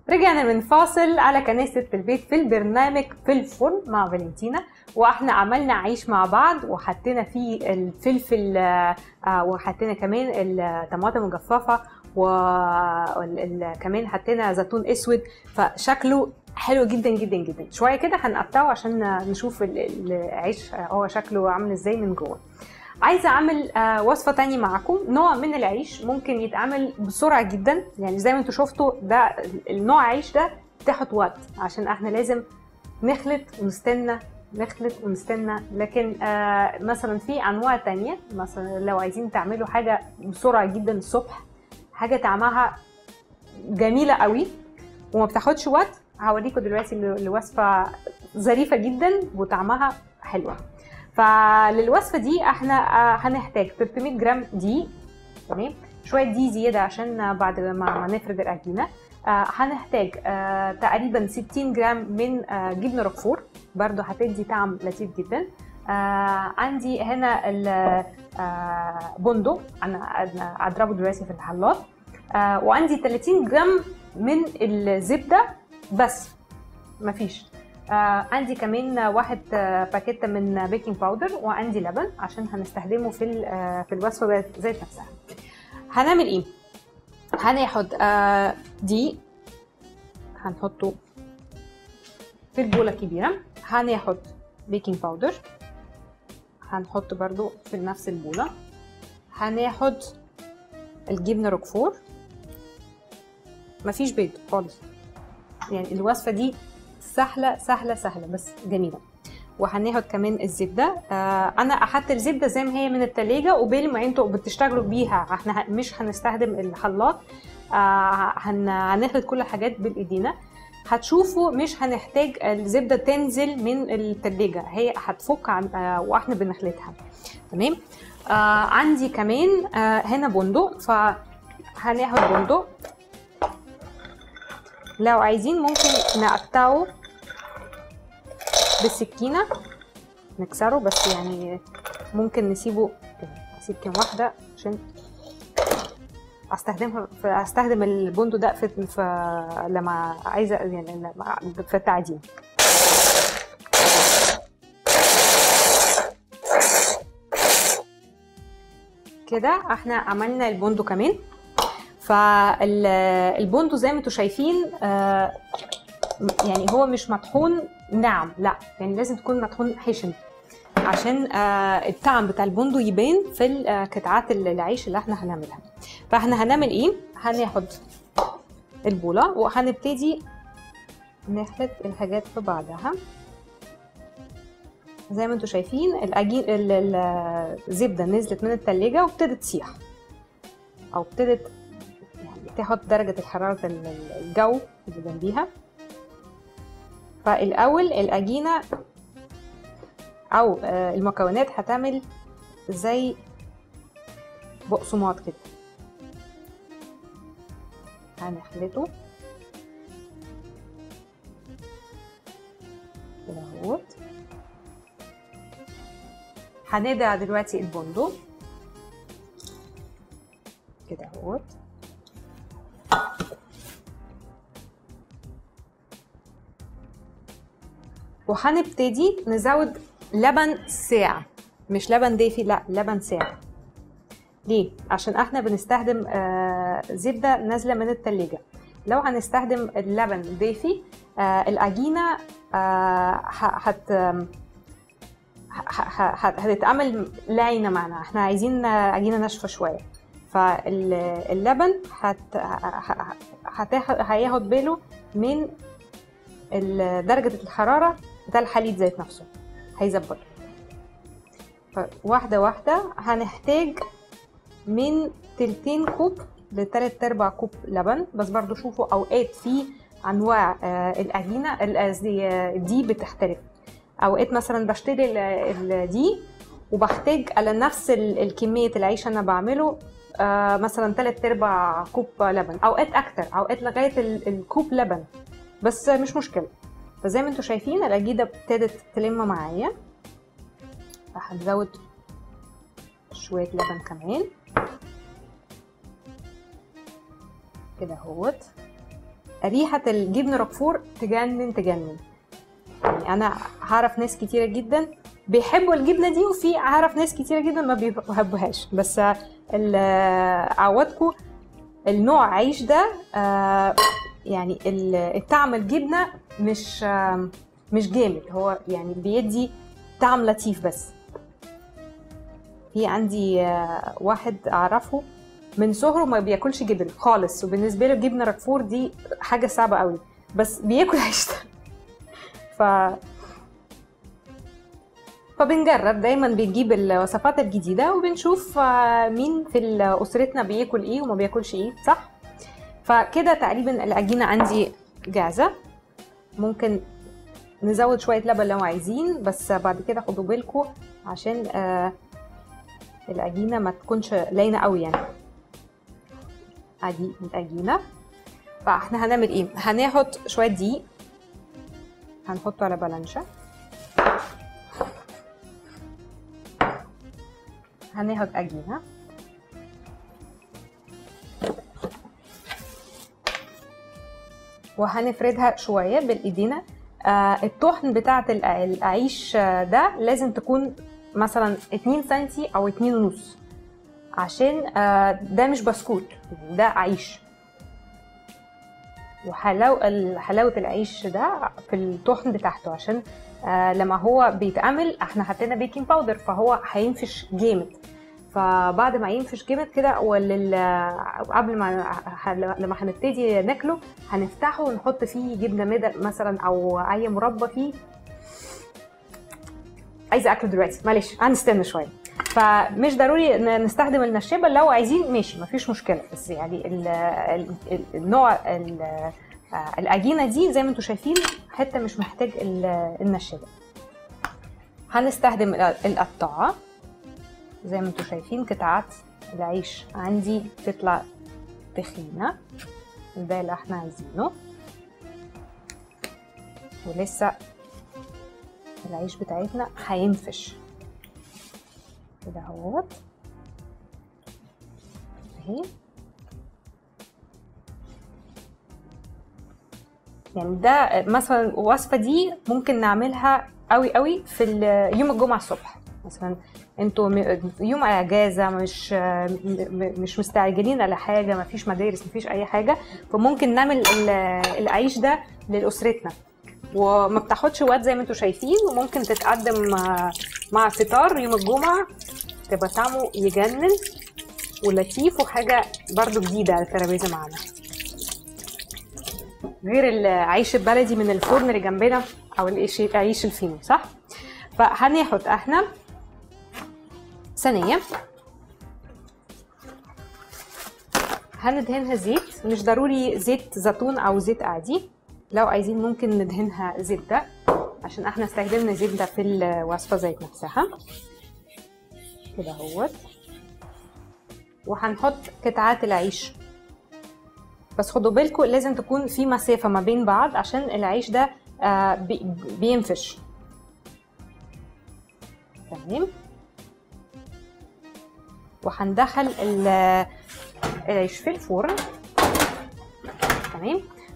رجعنا من فاصل على كنيسة في البيت في البرنامج في الفرن مع فالنتينا واحنا عملنا عيش مع بعض وحطينا فيه الفلفل آه، آه، وحطينا كمان الطماطم المجففة وكمان حطينا زيتون اسود فشكله حلو جدا جدا جدا شويه كده هنقطعه عشان نشوف ال- العيش هو شكله عامل ازاي من جوه عايزه اعمل آه، وصفه تانية معاكم نوع من العيش ممكن يتعمل بسرعه جدا يعني زي ما انتم شفتوا ده النوع عيش ده بتاخد وقت عشان احنا لازم نخلط ونستنى نخلط ونستنى لكن آه مثلا في انواع تانية مثلا لو عايزين تعملوا حاجه بسرعه جدا الصبح حاجه طعمها جميله قوي وما بتاخدش وقت هوريكم دلوقتي ال- الوصفه ظريفه جدا وطعمها حلوه فللوصفه دي احنا آه، هنحتاج 300 جرام دقيق تمام شويه دي زياده عشان بعد ما ما نفرد العجينه آه، هنحتاج آه، تقريبا 60 جرام من آه، جبنه روكفور برضو هتدي طعم لطيف جدا آه عندي هنا البندق انا أنا اضربه دلوقتي في الخلاط آه وعندي 30 جرام من الزبده بس مفيش آه عندي كمان واحد آه باكيته من بيكنج باودر وعندي لبن عشان هنستخدمه في ال- آه في الوصفه ذات- ذات نفسها هنعمل ايه هناخد آه دي هنحطه في البولة الكبيرة هناخد بيكنج باودر هنحط برضو في نفس البولة هناخد الجبنة روكفور مفيش بيض خالص يعني الوصفة دي سهلة سهلة سهلة بس جميلة وهناخد كمان الزبدة آه أنا أحط الزبدة زي ما هي من التلاجة وبال ما انتوا بتشتغلوا بيها احنا ه- مش هنستخدم الخلاط آه هن- هنخلط كل الحاجات بالإيدينا هتشوفوا مش هنحتاج الزبدة تنزل من التلاجة هي هتفك عن آه واحنا بنخلطها تمام آه عندي كمان آه هنا بندق فهناخد بندق لو عايزين ممكن نقطعه بالسكينة نكسره بس يعني ممكن نسيبه سكينة واحدة عشان استخدمها في استخدم البندق ده في, في لما عايزه يعني لما في التعدين كده احنا عملنا البندق كمان فالبندق زي ما انتم شايفين آه، يعني هو مش مطحون ناعم لا يعني لازم تكون مطحون خشن عشان آه، الطعم بتاع البندق يبان في ال- آه، قطعات العيش اللي احنا هنعملها فاحنا هنعمل ايه هناخد البولة وهنبتدي نخلط الحاجات في بعضها زي ما انتم شايفين الأجين ال- ال- الزبدة نزلت من التلاجة وابتدت تسيح أو ابتدت يعني تاخد درجة حرارة ال- ال- الجو اللي جنبيها فالأول العجينة أو آه، المكونات هتعمل زي بقسماط كده هنخلطه كده اهوت هندع دلوقتي البندق كده اهوت وهنبتدي نزود لبن ساقع مش لبن دافي لا لبن ساقع ليه عشان احنا بنستخدم آه زبده نازله من التلاجة لو هنستخدم اللبن دافي آه العجينه آه ه- هت ه- ه- ه- هتتعمل لاينه معنا احنا عايزين عجينه ناشفه شويه فاللبن هت ه- هتاخد هياخد باله من ال- درجه الحراره بتاع الحليب ذات نفسه هيظبط فواحده واحده هنحتاج من تلتين كوب لتلات ارباع كوب لبن بس برضو شوفوا اوقات في انواع آه، العجينه ال- قصدي آه، دي بتختلف اوقات مثلا بشتري ال- ال- دي وبحتاج على نفس ال- الكميه العيش انا بعمله آه، مثلا تلات ارباع كوب لبن اوقات اكتر اوقات لغايه ال- الكوب لبن بس مش مشكله فزي ما انتم شايفين العجينه ابتدت تلم معايا هنزود شويه لبن كمان كده اهوت ريحه الجبن روكفور تجنن تجنن يعني انا هعرف ناس كتيره جدا بيحبوا الجبنه دي وفي اعرف ناس كتيره جدا ما بيحبوهاش بس ال- اعودكم النوع عيش ده آه، يعني ال- الطعم الجبنه مش آه، مش جامد هو يعني بيدي طعم لطيف بس في عندي آه، واحد اعرفه من صغره ما بياكلش جبن خالص وبالنسبه له جبنه ركفور دي حاجه صعبه قوي بس بياكل عيش ده ف فبنجرب دايما بنجيب الوصفات الجديدة وبنشوف آه، مين في أسرتنا بياكل ايه وما بياكلش ايه صح؟ فكده تقريبا العجينة عندي جاهزة ممكن نزود شوية لبن لو عايزين بس بعد كده خدوا بالكم عشان آه العجينة ما تكونش لاينة قوي يعني ادي العجينة فاحنا هنعمل ايه؟ هناخد شوية دقيق هنحطه على بلانشة هناخد عجينة وهنفردها شوية بالإيدينا آه الطحن بتاعة الع- العيش آه، ده لازم تكون مثلا 2 سنتي أو 2 ونص عشان آه ده مش بسكوت ده عيش وحلاو حلاوة العيش ده في الطحن بتاعته عشان آه لما هو بيتعمل احنا حطينا بيكنج باودر فهو هينفش جامد فبعد ما ينفش جامد كده ولل قبل ما ه- لما هنبتدي ناكله هنفتحه ونحط فيه جبنه ميدل مثلا او اي مربى فيه عايزه اكله دلوقتي معلش هنستنى شويه فمش ضروري ن- نستخدم النشابه لو عايزين ماشي مفيش مشكله بس يعني ال ال ال النوع ال آه، العجينه دي زي ما انتم شايفين حته مش محتاج ال- النشابه هنستخدم ال- القطاعه زي ما انتم شايفين قطعات العيش عندي تطلع تخينه ده اللي احنا عايزينه ولسه العيش بتاعتنا هينفش كده اهوت اهي يعني ده مثلا الوصفه دي ممكن نعملها قوي قوي في ال- يوم الجمعه الصبح مثلا انتوا م- يوم اجازه مش م- م- مش مستعجلين على حاجه ما فيش مدارس ما فيش اي حاجه فممكن نعمل ال- العيش ده لاسرتنا وما بتاخدش وقت زي ما انتوا شايفين وممكن تتقدم مع- مع فطار يوم الجمعه تبقى طعمه يجنن ولطيف وحاجه برضو جديده على الترابيزه معانا غير العيش البلدي من الفرن اللي جنبنا او العيش العيش الفينو صح فهناخد احنا صينيه هندهنها زيت مش ضروري زيت زيتون او زيت عادي لو عايزين ممكن ندهنها زبده عشان احنا استخدمنا زبده في الوصفه ذات نفسها كده اهوت وهنحط قطعات العيش بس خدوا بالكم لازم تكون في مسافه ما بين بعض عشان العيش ده آه، بي- بينفش تمام وهندخل ال- العيش في الفرن تمام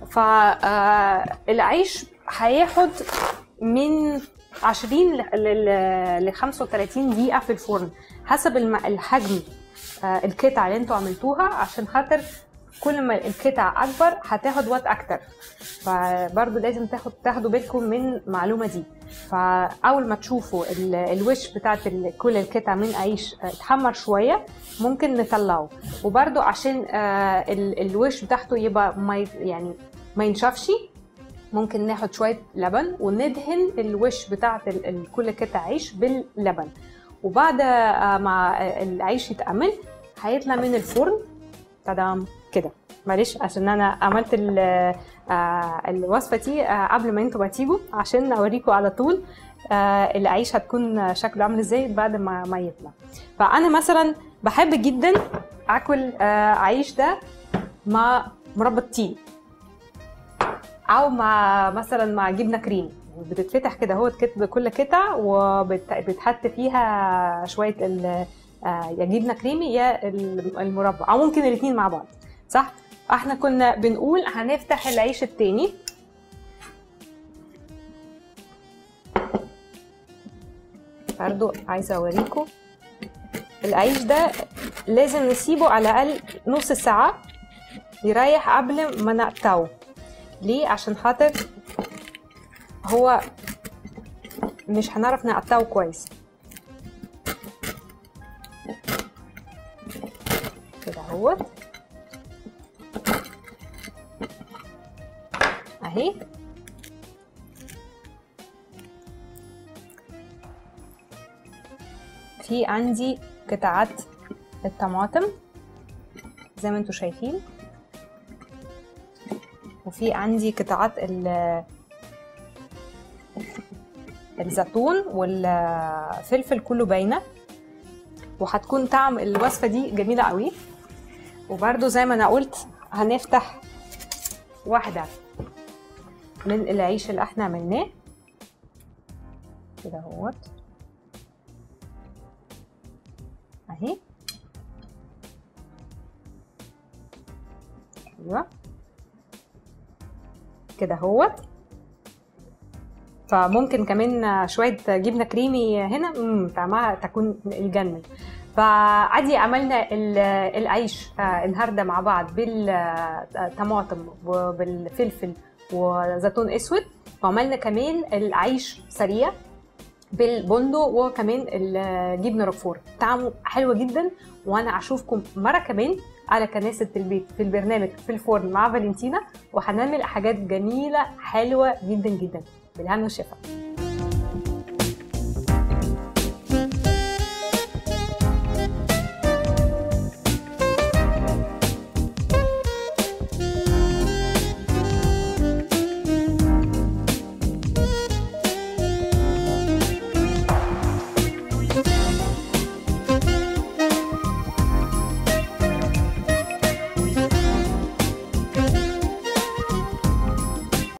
فالعيش هياخد من 20 ل 35 دقيقة في الفرن حسب الم- الحجم آه، القطع اللي انتوا عملتوها عشان خاطر كل ما القطع اكبر هتاخد وقت اكتر فبرضه لازم تاخد تاخدوا بالكم من المعلومه دي فاول ما تشوفوا ال- الوش بتاعت ال- كل القطع من عيش آه، اتحمر شويه ممكن نطلعه وبرضه عشان آه، ال- الوش بتاعته يبقى ما ي- يعني ما ينشفش ممكن ناخد شويه لبن وندهن الوش بتاعت ال- ال- كل قطع عيش باللبن وبعد آه، ما آه، العيش يتعمل هيطلع من الفرن تدام كده معلش عشان انا عملت ال- آه، الوصفه دي آه، قبل ما انتوا ما تيجوا عشان اوريكم على طول آه، العيش هتكون شكله عامل ازاي بعد ما ما يطلع فانا مثلا بحب جدا اكل آه، عيش ده مع مربى التين او مع مثلا مع جبنه كريم بتتفتح كده هو كل قطع وبتحط فيها شويه ال- آه، يا جبنه كريمي يا ال- المربى او ممكن الاثنين مع بعض صح احنا كنا بنقول هنفتح العيش التاني برضو عايزه اوريكم العيش ده لازم نسيبه على الاقل نص ساعه يريح قبل ما نقطعه ليه عشان خاطر هو مش هنعرف نقطعه كويس كده اهوت اهي في عندي قطعات الطماطم زي ما انتم شايفين وفي عندي قطعات ال الزيتون والفلفل كله باينه وهتكون طعم الوصفه دي جميله قوي وبرده زي ما انا قلت هنفتح واحده من العيش اللي احنا عملناه كده اهوت اهي ايوه كده اهوت فممكن كمان شويه جبنه كريمي هنا مم، طعمها تكون الجنة فعادي عملنا ال- العيش آه، النهارده مع بعض بالطماطم وبالفلفل وزيتون اسود وعملنا كمان العيش سريع بالبندق وكمان الجبنه روكفور طعمه حلو جدا وانا اشوفكم مره كمان على كناسه البيت في البرنامج في الفرن مع فالنتينا وهنعمل حاجات جميله حلوه جدا جدا بالهنا والشفا